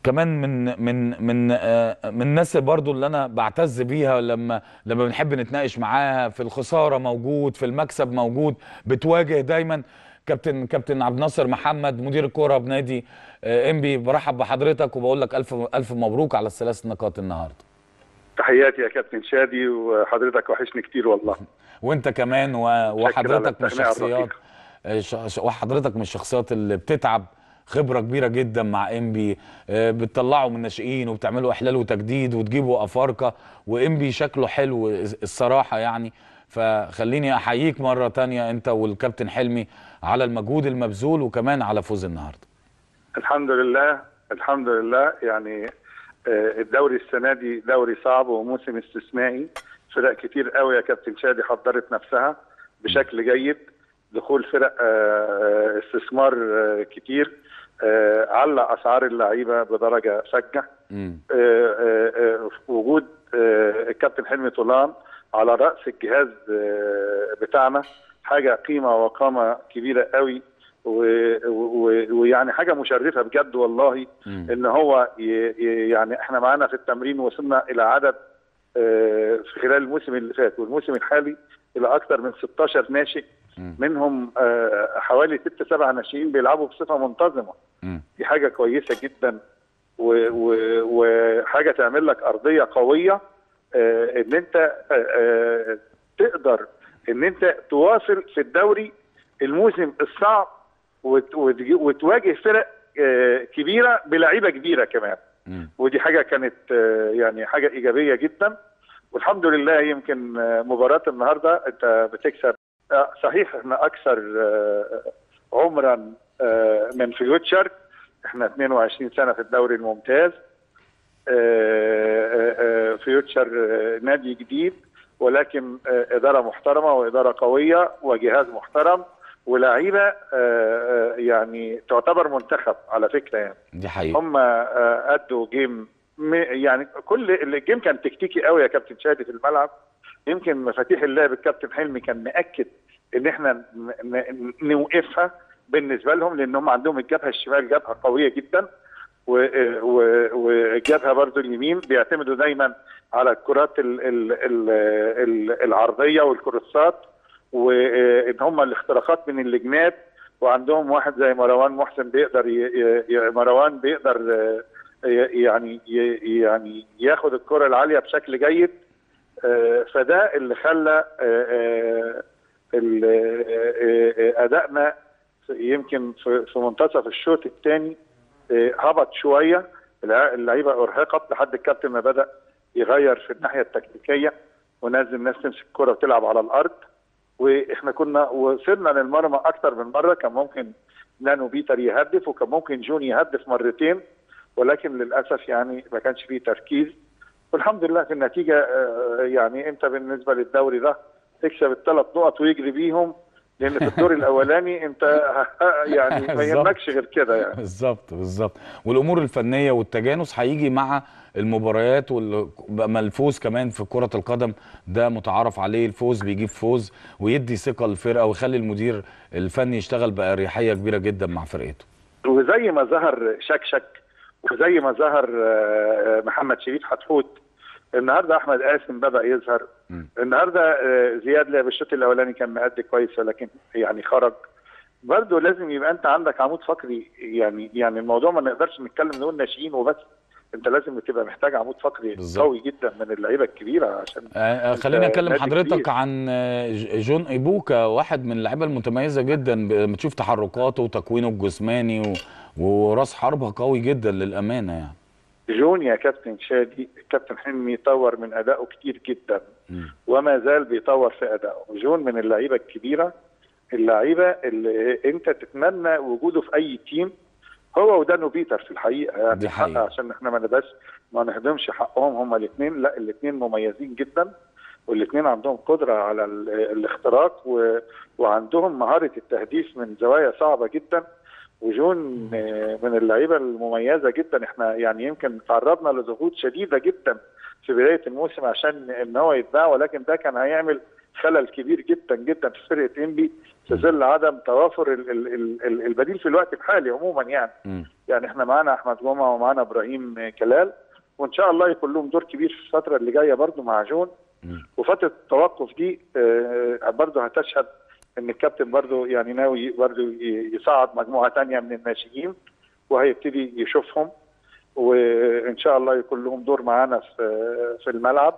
كمان من من من آه، من الناس برضو اللي انا بعتز بيها لما لما بنحب نتناقش معاها في الخساره موجود في المكسب موجود بتواجه دايما كابتن كابتن عبد الناصر محمد مدير الكوره بنادي آه، انبي برحب بحضرتك وبقول لك الف الف مبروك على الثلاث نقاط النهارده تحياتي يا كابتن شادي وحضرتك وحشني كتير والله وانت كمان و- على وحضرتك من التهنئة الشخصيات الرقيقة. آه، ش- ش- وحضرتك من الشخصيات اللي بتتعب خبره كبيره جدا مع انبي آه، بتطلعوا من الناشئين وبتعملوا احلال وتجديد وتجيبوا افارقه وانبي شكله حلو الصراحه يعني فخليني احييك مره تانية انت والكابتن حلمي على المجهود المبذول وكمان على فوز النهارده الحمد لله الحمد لله يعني آه، الدوري السنه دي دوري صعب وموسم استثنائي فرق كتير قوي يا كابتن شادي حضرت نفسها بشكل جيد دخول فرق آه، استثمار آه، كتير آه، علق اسعار اللعيبه بدرجه فجه امم آه، آه، آه، وجود آه، الكابتن حلمي طولان على راس الجهاز آه، بتاعنا حاجه قيمه وقامه كبيره قوي و- و- ويعني حاجه مشرفه بجد والله مم. ان هو ي- ي- يعني احنا معانا في التمرين وصلنا الى عدد آه، في خلال الموسم اللي فات والموسم الحالي الى اكثر من 16 ناشئ مم. منهم آه، حوالي ست سبع ناشئين بيلعبوا بصفه منتظمه مم. دي حاجه كويسه جدا و- و- وحاجه تعمل لك ارضيه قويه آه، ان انت آه، آه، تقدر ان انت تواصل في الدوري الموسم الصعب وت- وتجي- وتواجه فرق آه، كبيره بلعيبه كبيره كمان مم. ودي حاجه كانت آه، يعني حاجه ايجابيه جدا والحمد لله يمكن آه، مباراه النهارده انت بتكسب آه، صحيح احنا اكثر آه، عمرا آه، من فيوتشر احنا 22 سنه في الدوري الممتاز آه، آه، آه، فيوتشر آه، نادي جديد ولكن آه، اداره محترمه واداره قويه وجهاز محترم ولاعيبه آه، آه، يعني تعتبر منتخب على فكره يعني دي حقيقه هم آه، ادوا جيم م- يعني كل الجيم كان تكتيكي قوي يا كابتن شادي في الملعب يمكن مفاتيح اللعب الكابتن حلمي كان مأكد ان احنا ن- ن- نوقفها بالنسبه لهم لان هم عندهم الجبهه الشمال جبهه قويه جدا و- و- والجبهه برضو اليمين بيعتمدوا دايما على الكرات ال- ال- ال- ال- العرضيه والكروسات وان هم الاختراقات من اللجنات وعندهم واحد زي مروان محسن بيقدر ي... ي... مروان بيقدر آه، ي- يعني ي... يعني ياخد الكره العاليه بشكل جيد آه، فده اللي خلى آه، آه، ال- آه، آه، ادائنا يمكن في في منتصف الشوط الثاني هبط شويه الع- اللعيبه ارهقت لحد الكابتن ما بدا يغير في الناحيه التكتيكيه ونزل الناس تمسك الكره وتلعب على الارض واحنا كنا وصلنا للمرمى اكتر من مره كان ممكن نانو بيتر يهدف وكان ممكن جون يهدف مرتين ولكن للاسف يعني ما كانش فيه تركيز والحمد لله في النتيجه آه، يعني انت بالنسبه للدوري ده تكسب الثلاث نقط ويجري بيهم لان في الدور الاولاني انت يعني ما بالظبط. يهمكش غير كده يعني بالظبط بالظبط والامور الفنيه والتجانس هيجي مع المباريات وما الفوز كمان في كره القدم ده متعارف عليه الفوز بيجيب فوز ويدي ثقه للفرقه ويخلي المدير الفني يشتغل باريحيه كبيره جدا مع فرقته وزي ما ظهر شكشك وزي ما ظهر آه، محمد شريف حتحوت النهارده احمد قاسم بدا يظهر مم. النهارده آه، زياد لعب الشوط الاولاني كان مأدي كويس ولكن يعني خرج برضه لازم يبقى انت عندك عمود فقري يعني يعني الموضوع ما نقدرش نتكلم نقول ناشئين وبس انت لازم تبقى محتاج عمود فقري بالظبط. قوي جدا من اللعيبه الكبيره عشان آه، أنت خليني اكلم نادي حضرتك كبير. عن آه، ج- جون ايبوكا واحد من اللعيبه المتميزه جدا ب- لما تشوف تحركاته وتكوينه الجسماني و... وراس حربه قوي جدا للامانه يعني جون يا كابتن شادي الكابتن حلمي طور من ادائه كتير جدا مم. وما زال بيطور في ادائه جون من اللعيبه الكبيره اللعيبه اللي انت تتمنى وجوده في اي تيم هو ودانو بيتر في الحقيقه يعني دي حقيقة. عشان احنا ما نبقاش ما نهضمش حقهم هما الاثنين لا الاثنين مميزين جدا والاثنين عندهم قدره على ال- الاختراق و... وعندهم مهاره التهديف من زوايا صعبه جدا وجون آه، من اللعيبه المميزه جدا احنا يعني يمكن تعرضنا لضغوط شديده جدا في بدايه الموسم عشان ان هو يتباع ولكن ده كان هيعمل خلل كبير جدا جدا في فرقه انبي في ظل عدم توافر ال- ال- ال- ال- البديل في الوقت الحالي عموما يعني مم. يعني احنا معانا احمد جمعه ومعانا ابراهيم كلال وان شاء الله يكون لهم دور كبير في الفتره اللي جايه برضو مع جون مم. وفتره التوقف دي آه، برضو هتشهد ان الكابتن برضو يعني ناوي برضو ي- يصعد مجموعه تانية من الناشئين وهيبتدي يشوفهم وان شاء الله يكون لهم دور معانا في في الملعب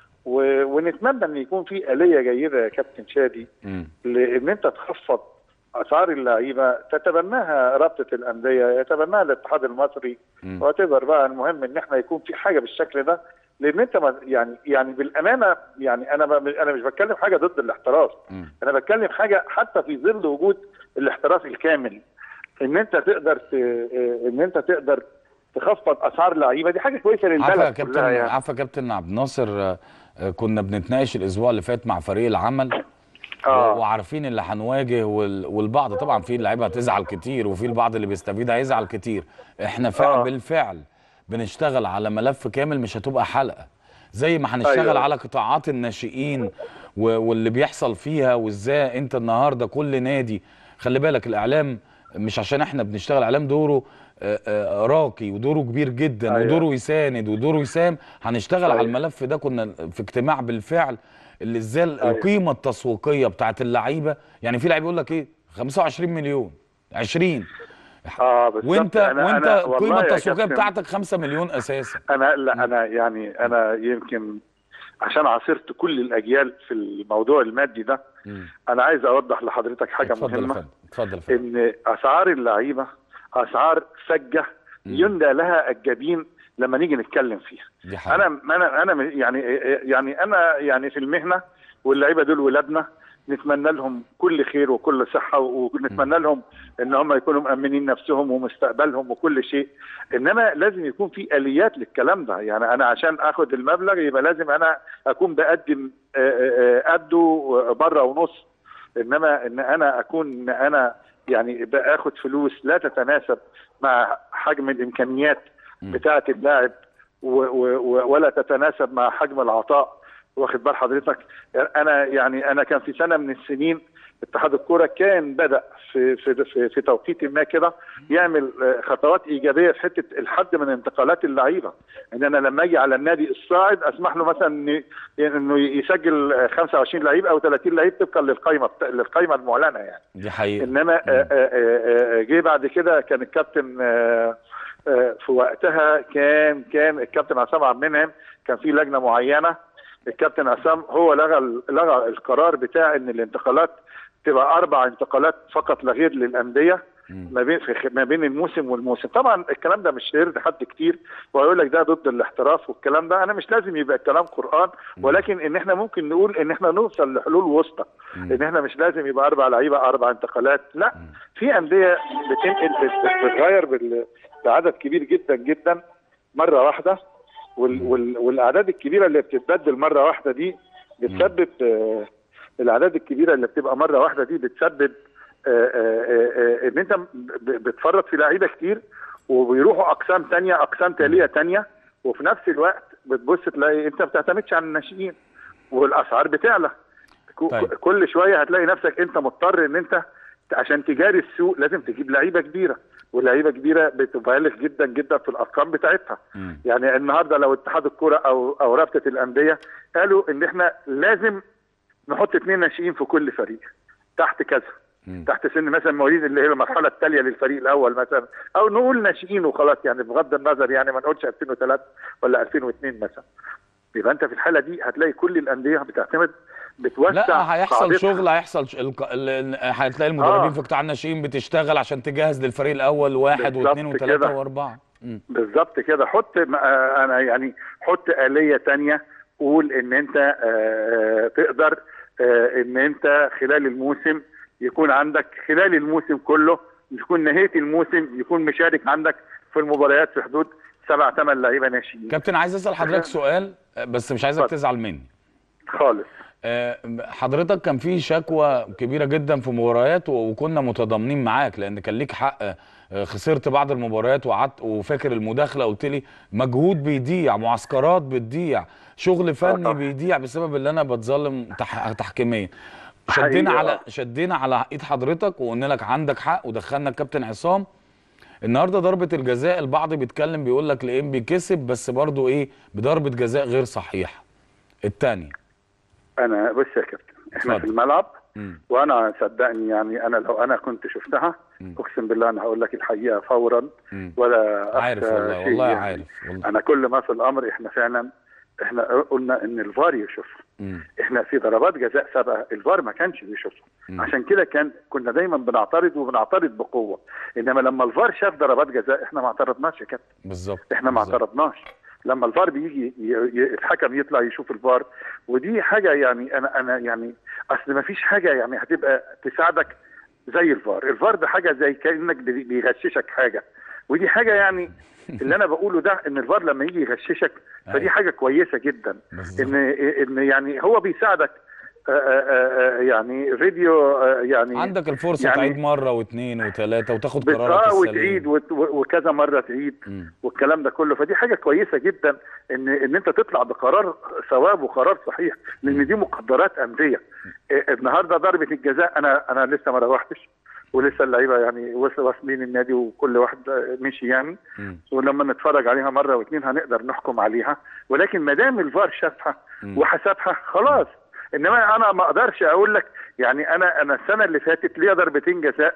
و- ونتمنى ان يكون في اليه جيده يا كابتن شادي مم. لان انت تخفض اسعار اللعيبه تتبناها رابطه الانديه يتبناها الاتحاد المصري مم. واتبر بقى المهم ان احنا يكون في حاجه بالشكل ده لان انت ما- يعني يعني بالامانه يعني انا ب- انا مش بتكلم حاجه ضد الاحتراف مم. انا بتكلم حاجه حتى في ظل وجود الاحتراف الكامل ان انت تقدر ت... ان انت تقدر تخفض اسعار لعيبه دي حاجه كويسه عارفه يا للبلد كابتن كلها يعني عارفه يا كابتن عبد الناصر آه، آه، كنا بنتناقش الاسبوع اللي فات مع فريق العمل آه. و- وعارفين اللي هنواجه وال- والبعض طبعا في لعيبه هتزعل كتير وفي البعض اللي بيستفيد هيزعل كتير احنا فعلا آه. بالفعل بنشتغل على ملف كامل مش هتبقى حلقه زي ما هنشتغل أيوة. على قطاعات الناشئين و- واللي بيحصل فيها وازاي انت النهارده كل نادي خلي بالك الاعلام مش عشان احنا بنشتغل اعلام دوره آه، آه، راقي ودوره كبير جدا أيوة. ودوره يساند ودوره يسام هنشتغل على أيوة. الملف ده كنا في اجتماع بالفعل اللي ازاي أيوة. القيمه التسويقيه بتاعت اللعيبه يعني في لعيب يقول لك ايه 25 مليون 20 اه بالظبط وانت أنا- وانت أنا والله القيمه يا التسويقيه كابتن، بتاعتك 5 مليون اساسا انا لا انا يعني انا يمكن عشان عاصرت كل الاجيال في الموضوع المادي ده مم. انا عايز اوضح لحضرتك حاجه اتفضل يا مهمه فندم اتفضل يا فندم ان اسعار اللعيبه اسعار فجه يندى لها الجبين لما نيجي نتكلم فيها دي حقيقة. انا انا انا يعني يعني انا يعني في المهنه واللعيبه دول ولادنا نتمنى لهم كل خير وكل صحه ونتمنى لهم ان هم يكونوا مامنين نفسهم ومستقبلهم وكل شيء انما لازم يكون في اليات للكلام ده يعني انا عشان اخد المبلغ يبقى لازم انا اكون بقدم آه، آه، آه، قده بره ونص انما ان انا اكون ان انا يعني باخد فلوس لا تتناسب مع حجم الامكانيات مم. بتاعه اللاعب و- و- و- ولا تتناسب مع حجم العطاء واخد بال حضرتك انا يعني انا كان في سنه من السنين اتحاد الكوره كان بدا في في في, في توقيت ما كده يعمل آه، خطوات ايجابيه في حته الحد من انتقالات اللعيبه ان انا لما اجي على النادي الصاعد اسمح له مثلا إن- انه يسجل آه، 25 لعيب او 30 لعيب طبقا للقائمه بتا- للقائمه المعلنه يعني دي حقيقه انما آه، آه، آه، آه، جه بعد كده كان الكابتن آه، آه، في وقتها كان كان الكابتن عصام عبد المنعم كان في لجنه معينه الكابتن عصام هو لغى ال- لغى القرار بتاع ان الانتقالات تبقى اربع انتقالات فقط لا غير للانديه مم. ما بين في ما بين الموسم والموسم طبعا الكلام ده مش هيرضي حد كتير ويقول لك ده ضد الاحتراف والكلام ده انا مش لازم يبقى الكلام قران ولكن ان احنا ممكن نقول ان احنا نوصل لحلول وسطى مم. ان احنا مش لازم يبقى اربع لعيبه اربع انتقالات لا في انديه بتنقل بت- بتغير بال- بعدد كبير جدا جدا مره واحده وال وال والاعداد الكبيره اللي بتتبدل مره واحده دي بتسبب آه الاعداد الكبيره اللي بتبقى مره واحده دي بتسبب آه آه آه آه ان انت ب- بتفرط في لعيبه كتير وبيروحوا اقسام تانية اقسام تاليه تانية وفي نفس الوقت بتبص تلاقي انت ما بتعتمدش على الناشئين والاسعار بتعلى ك- طيب. كل شويه هتلاقي نفسك انت مضطر ان انت عشان تجاري السوق لازم تجيب لعيبه كبيره واللعيبه كبيره بتبالغ جدا جدا في الارقام بتاعتها مم. يعني النهارده لو اتحاد الكوره او او رابطه الانديه قالوا ان احنا لازم نحط اثنين ناشئين في كل فريق تحت كذا مم. تحت سن مثلا مواليد اللي هي المرحله التاليه للفريق الاول مثلا او نقول ناشئين وخلاص يعني بغض النظر يعني ما نقولش 2003 ولا 2002 مثلا يبقى انت في الحاله دي هتلاقي كل الانديه بتعتمد بتوسع لا هيحصل قاعدتها. شغل هيحصل ش... الق... ال... هتلاقي المدربين آه. في قطاع الناشئين بتشتغل عشان تجهز للفريق الاول واحد بالظبط واثنين وثلاثه كده. واربعه مم. بالظبط كده حط م- آه، انا يعني حط آلية تانية قول ان انت آه، تقدر آه، ان انت خلال الموسم يكون عندك خلال الموسم كله يكون نهاية الموسم يكون مشارك عندك في المباريات في حدود سبع ثمان لعيبه ناشئين كابتن عايز اسال حضرتك سؤال بس مش عايزك اتفضل. تزعل مني خالص آه، حضرتك كان في شكوى كبيره جدا في مباريات و- وكنا متضامنين معاك لان كان ليك حق آه، خسرت بعض المباريات وقعدت وفاكر المداخله قلت لي مجهود بيضيع معسكرات بتضيع شغل فني طبعا. بيضيع بسبب اللي انا بتظلم تح... تحكيميا شدينا حقيقي، على آه. شدينا على ايد حضرتك وقلنا لك عندك حق ودخلنا الكابتن عصام النهارده ضربه الجزاء البعض بيتكلم بيقول لك الانبي كسب بس برضو ايه بضربه جزاء غير صحيحه الثانيه انا بص يا كابتن احنا اتفضل. في الملعب مم. وانا صدقني يعني انا لو انا كنت شفتها مم. اقسم بالله انا هقول لك الحقيقه فورا مم. ولا أخشى عارف والله شيء والله يعني. عارف والله انا كل ما في الامر احنا فعلا احنا قلنا ان الفار يشوفها مم. احنا في ضربات جزاء سابقه الفار ما كانش بيشوفها مم. عشان كده كان كنا دايما بنعترض وبنعترض بقوه انما لما الفار شاف ضربات جزاء احنا ما اعترضناش يا كابتن بالظبط احنا ما بالظبط. اعترضناش لما الفار بيجي ي- ي- الحكم يطلع يشوف الفار ودي حاجه يعني انا انا يعني اصل ما فيش حاجه يعني هتبقى تساعدك زي الفار الفار ده حاجه زي كانك بي- بيغششك حاجه ودي حاجه يعني اللي انا بقوله ده ان الفار لما يجي يغششك فدي أيوة. حاجه كويسه جدا بالظبط. ان ان يعني هو بيساعدك آه، آه، آه، يعني فيديو آه، يعني عندك الفرصه يعني تعيد مره واثنين وثلاثه وتاخد قرارك بتقرا السليم وتعيد وت- وكذا مره تعيد مم. والكلام ده كله فدي حاجه كويسه جدا ان ان انت تطلع بقرار صواب وقرار صحيح لان دي مقدرات انديه إيه، النهارده ضربه الجزاء انا انا لسه ما روحتش ولسه اللعيبه يعني وصل- واصلين النادي وكل واحد آه، مشي يعني مم. ولما نتفرج عليها مره واثنين هنقدر نحكم عليها ولكن ما دام الفار شافها مم. وحسبها خلاص انما انا ما اقدرش اقول لك يعني انا انا السنه اللي فاتت ليا ضربتين جزاء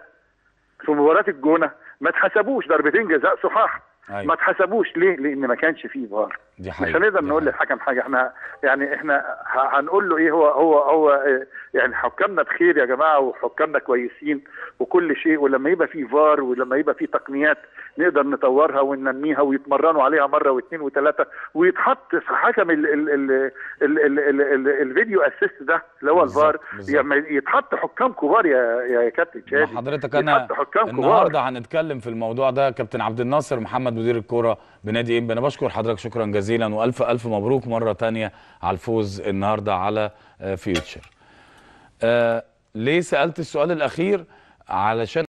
في مباراه الجونه ما اتحسبوش ضربتين جزاء صحاح أيوة. ما اتحسبوش ليه؟ لان ما كانش فيه فار دي مش حقيقة هنقدر دي نقول حقيقة. للحكم حاجه احنا يعني احنا ه- هنقول له ايه هو هو هو إيه يعني حكامنا بخير يا جماعه وحكامنا كويسين وكل شيء ولما يبقى فيه فار ولما يبقى فيه تقنيات نقدر نطورها وننميها ويتمرنوا عليها مره واثنين وثلاثه ويتحط في حكم ال ال ال ال ال ال ال الفيديو اسيست ده اللي هو بالظبط، الفار بالظبط. لما يتحط حكام كبار يا يا كابتن مع شادي حضرتك انا يتحط حكام كبار النهارده هنتكلم في الموضوع ده كابتن عبد الناصر محمد مدير الكوره بنادي انبي انا بشكر حضرتك شكرا جزيلا والف الف مبروك مره تانية على الفوز النهارده على آه، فيوتشر آه ليه سالت السؤال الاخير علشان